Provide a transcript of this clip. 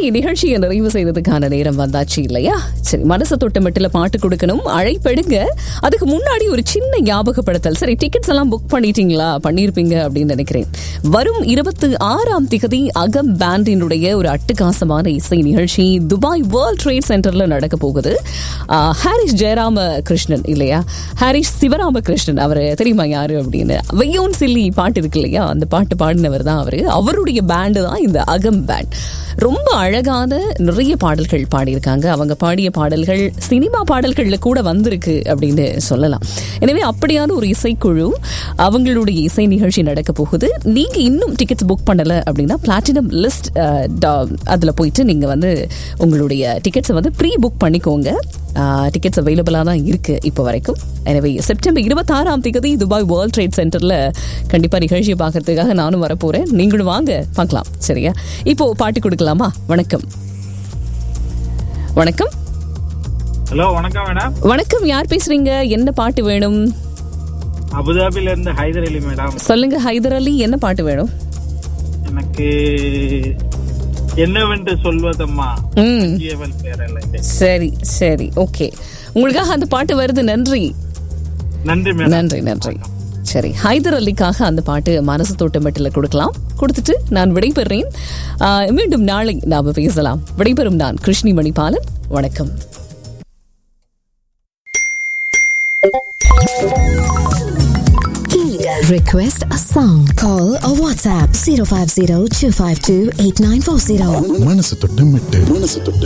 சரி நிகழ்ச்சியை நிறைவு செய்ததுக்கான நேரம் வந்தாச்சு இல்லையா சரி மனசை தொட்ட மட்டில் பாட்டு கொடுக்கணும் அழைப்பெடுங்க அதுக்கு முன்னாடி ஒரு சின்ன ஞாபகப்படுத்தல் சரி டிக்கெட்ஸ் எல்லாம் புக் பண்ணிட்டீங்களா பண்ணியிருப்பீங்க அப்படின்னு நினைக்கிறேன் வரும் இருபத்தி ஆறாம் திகதி அகம் பேண்டினுடைய ஒரு அட்டுகாசமான இசை நிகழ்ச்சி துபாய் வேர்ல்ட் ட்ரேட் சென்டர்ல நடக்க போகுது ஆஹ், ஹாரிஸ் ஜெயராம கிருஷ்ணன் இல்லையா ஹாரிஸ் சிவராம கிருஷ்ணன் அவர் தெரியுமா யாரு அப்படின்னு வெய்யோன் சில்லி பாட்டு இருக்கு இல்லையா அந்த பாட்டு பாடினவர் தான் அவரு அவருடைய பேண்டு தான் இந்த அகம் பேண்ட் ரொம்ப அழகான நிறைய பாடல்கள் பாடியிருக்காங்க அவங்க பாடிய பாடல்கள் சினிமா பாடல்கள்ல கூட வந்திருக்கு அப்படின்னு சொல்லலாம் எனவே அப்படியான ஒரு இசைக்குழு அவங்களுடைய இசை நிகழ்ச்சி நடக்க போகுது நீங்க இன்னும் டிக்கெட்ஸ் புக் பண்ணல அப்படின்னா பிளாட்டினம் லிஸ்ட் அதுல போயிட்டு நீங்க வந்து உங்களுடைய டிக்கெட்ஸை வந்து ப்ரீ புக் பண்ணிக்கோங்க டிக்கெட்ஸ் அவைலபிளாக தான் இருக்கு இப்போ வரைக்கும் எனவே செப்டம்பர் இருபத்தாறாம் தேதி துபாய் வேர்ல்ட் ட்ரேட் சென்டர்ல கண்டிப்பா நிகழ்ச்சியை பார்க்கறதுக்காக நானும் வரப்போறேன் நீங்களும் வாங்க பார்க்கலாம் சரியா இப்போ பாட்டு கொடுக்கலாமா வணக்கம் வணக்கம் ஹலோ வணக்கம் மேடம் வணக்கம் யார் பேசுறீங்க என்ன பாட்டு வேணும் அபுதாபில இருந்து ஹைதர் அலி மேடம் சொல்லுங்க ஹைதர் அலி என்ன பாட்டு வேணும் எனக்கு என்னவென்று சொல்வதம்மா ம் ஜீவன் பேரலை சரி சரி ஓகே உங்களுக்காக அந்த பாட்டு வருது நன்றி நன்றி மேடம் நன்றி நன்றி சரி ஹைதர் அலிக்காக அந்த பாட்டு மனசு தோட்டமட்டில் கொடுக்கலாம் கொடுத்துட்டு நான் விடைபெறேன் ஆஹ், மீண்டும் நாளை நாம பேசலாம் விடைபெறும் நான் கிருஷ்ணி மணிபாலன் வணக்கம் Request a song. Call or WhatsApp 050 252 8940. மனசு தொட்டு மெட்டு மனசு தொட்டு